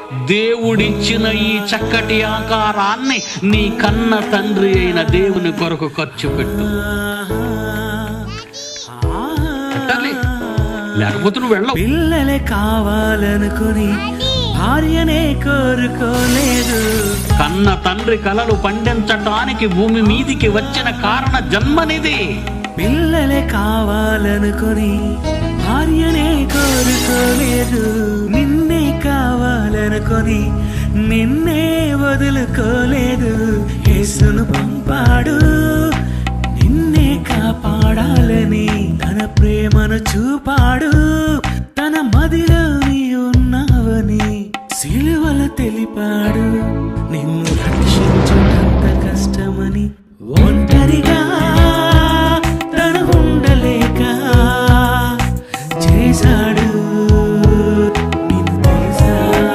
దేవుడిచ్చిన ఈ చక్కటి ఆకారాన్ని నీ కన్న తండ్రి అయిన దేవుని కొరకు ఖర్చు పెట్టు పెట్టాలి లేకపోతే నువ్వు వెళ్ళవు పిల్లలే కావాలనుకుని భార్యనే కోరుకోలేదు కన్న తండ్రి కలలు పండించటానికి భూమి మీదికి వచ్చిన కారణ జన్మనిది పిల్లలే కావాలనుకుని భార్యనే కోరుకోలేదు నిన్నే కావాలనుకొని నిన్నే వదులుకోలేదు యేసును పంపాడు నిన్నే కాపాడాలని తన ప్రేమను చూపాడు తన మదిలో నీ ఉన్నావని సిలువల తెలిపాడు నిన్ను రక్షించుటంత కష్టమని ఒంటరిగా తను ఉండలేక చేశాడు నిన్ను తెలుసా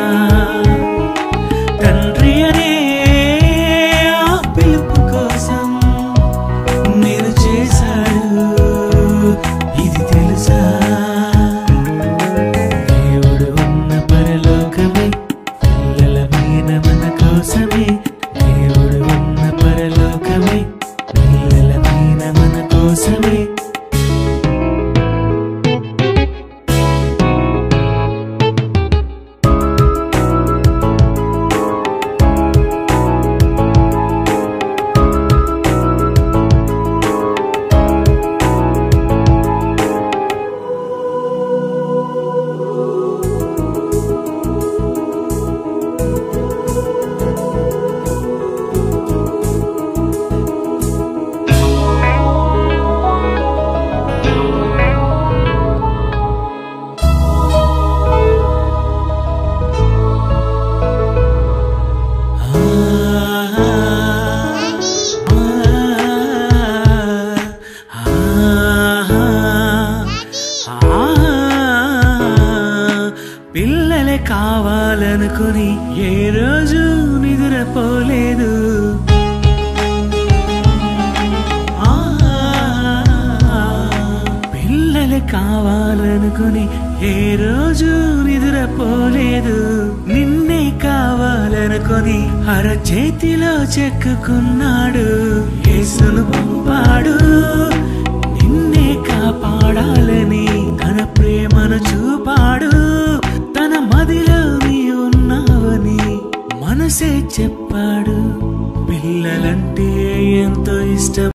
తండ్రి అనే ఆ పిలుపు కోసం నేను చేశాడు ఇది తెలుసా దేవుడు ఉన్న పరలోకమే పిల్లల మీద మన కోసమే దేవుడు ఉన్న పరలోకమే పిల్లల మీద మన కోసమే పిల్లలే కావాలనుకుని ఏ రోజు నిద్రపోలేదు ఆ, పిల్లలే కావాలనుకుని ఏ రోజు నిద్రపోలేదు నిన్నే కావాలనుకొని అర చేతిలో చెక్కుకున్నాడు యేసును పంపాడు